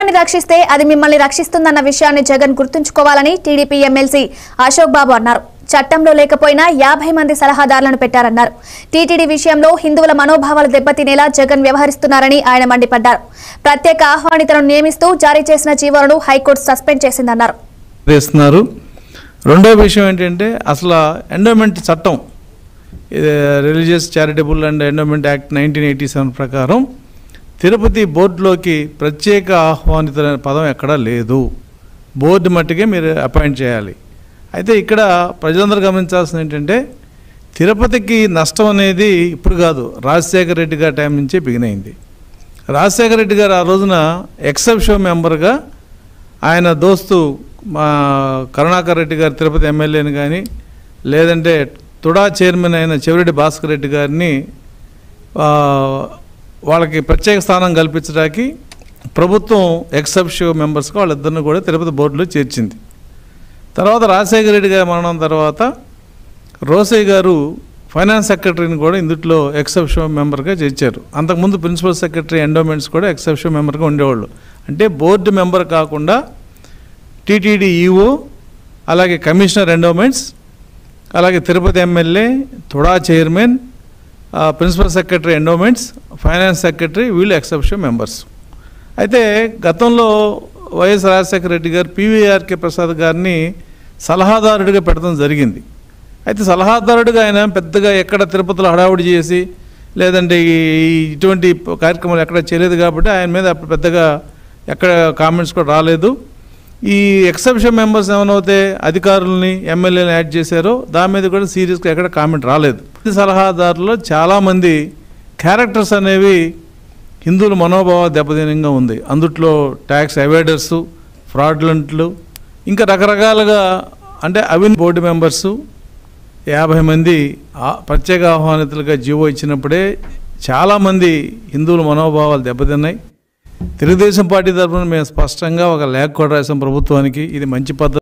ని రక్షిస్తే అది మిమ్మల్ని రక్షిస్తుందన్న విషయాన్ని జగన్ గుర్తుంచుకోవాలని టీడీపీ ఎమ్మెల్సీ అశోక్ బాబు అన్నారు చట్టంలో లేకపోయినా యాభై మంది సలహాదారులను పెట్టారన్నారు టీటీడీ విషయంలో హిందువుల మనోభావాలు దెబ్బతినేలా జగన్ వ్యవహరిస్తున్నారని ఆయన మండిపడ్డారు ప్రత్యేక ఆహ్వానితులను నియమిస్తూ జారీ చేసిన జీవోలను హైకోర్టు సస్పెండ్ చేసిందన్నారు వేస్తున్నారు రెండో విషయం ఏంటంటే అసలు ఎండోమెంట్ చట్టం religious charitable and endowment act nineteen eighty seven ప్రకారం తిరుపతి బోర్డులోకి ప్రత్యేక ఆహ్వానిత అనే పదం ఎక్కడా లేదు బోర్డు మట్టుకే మీరు అపాయింట్ చేయాలి అయితే ఇక్కడ ప్రజలందరూ గమనించాల్సింది ఏంటంటే తిరుపతికి నష్టం అనేది ఇప్పుడు కాదు రాజశేఖర రెడ్డి గారి టైం నుంచే బిగిన్ అయింది రాజశేఖర రెడ్డి గారు ఆ రోజున ఎక్సెప్షన్ మెంబర్గా ఆయన దోస్తు మా కరుణాకర్ రెడ్డి గారు తిరుపతి ఎమ్మెల్యేని కానీ లేదంటే తుడా చైర్మన్ అయిన చెవిరెడ్డి భాస్కర్ రెడ్డి గారిని ఆ, వాళ్ళకి ప్రత్యేక స్థానం కల్పించడానికి ప్రభుత్వం ఎక్సెప్షివ్ మెంబర్స్గా వాళ్ళిద్దరిని కూడా తిరుపతి బోర్డులో చేర్చింది తర్వాత రాజశేఖర రెడ్డి గారి మరణం తర్వాత రోసయ్య గారు ఫైనాన్స్ సెక్రటరీని కూడా ఇందుట్లో ఎక్సెప్షన్ మెంబర్గా చేర్చారు అంతకుముందు ప్రిన్సిపల్ సెక్రటరీ ఎండోమెంట్స్ కూడా ఎక్సెప్షన్ మెంబర్గా ఉండేవాళ్ళు అంటే బోర్డు మెంబర్ కాకుండా టీటీడీ ఈఓ అలాగే కమిషనర్ ఎండోమెంట్స్ అలాగే తిరుపతి ఎమ్మెల్యే తుడా చైర్మన్ ఆ, principal secretary endowments finance secretary వీళ్ళు ఎక్సెప్షన్ మెంబర్స్ అయితే గతంలో వైఎస్ రాజశేఖర రెడ్డి గారు పీవీఆర్కే ప్రసాద్ గారిని సలహాదారుడిగా పెట్టడం జరిగింది అయితే సలహాదారుడిగా ఆయన పెద్దగా ఎక్కడ తిరుపతిలో హడావుడి చేసి లేదంటే ఈ ఈ ఇటువంటి కార్యక్రమాలు ఎక్కడ చేయలేదు కాబట్టి ఆయన మీద అప్పుడు పెద్దగా ఎక్కడ కామెంట్స్ కూడా రాలేదు ఈ ఎక్సెప్షన్ మెంబర్స్ ఏమైనా అధికారుల్ని ఎమ్మెల్యేని యాడ్ చేశారో దాని మీద కూడా సీరియస్గా ఎక్కడ కామెంట్ రాలేదు ఈ సలహాదారులో చాలామంది క్యారెక్టర్స్ అనేవి హిందువుల మనోభావ దెబ్బతీనంగా ఉంది అందుట్లో ట్యాక్స్ అవాయిడర్సు ఫ్రాడ్లెంట్లు ఇంకా రకరకాలుగా అంటే అవిన్ బోర్డు మెంబర్సు యాభై మంది ఆ- ప్రత్యేక ఆహ్వానితులుగా జీవో ఇచ్చినప్పుడే చాలామంది హిందువుల మనోభావాలు దెబ్బతిన్నాయి తెలుగుదేశం పార్టీ తరఫున మేము స్పష్టంగా ఒక లేఖ కూడా రాసాం ప్రభుత్వానికి ఇది మంచి పద్ధతి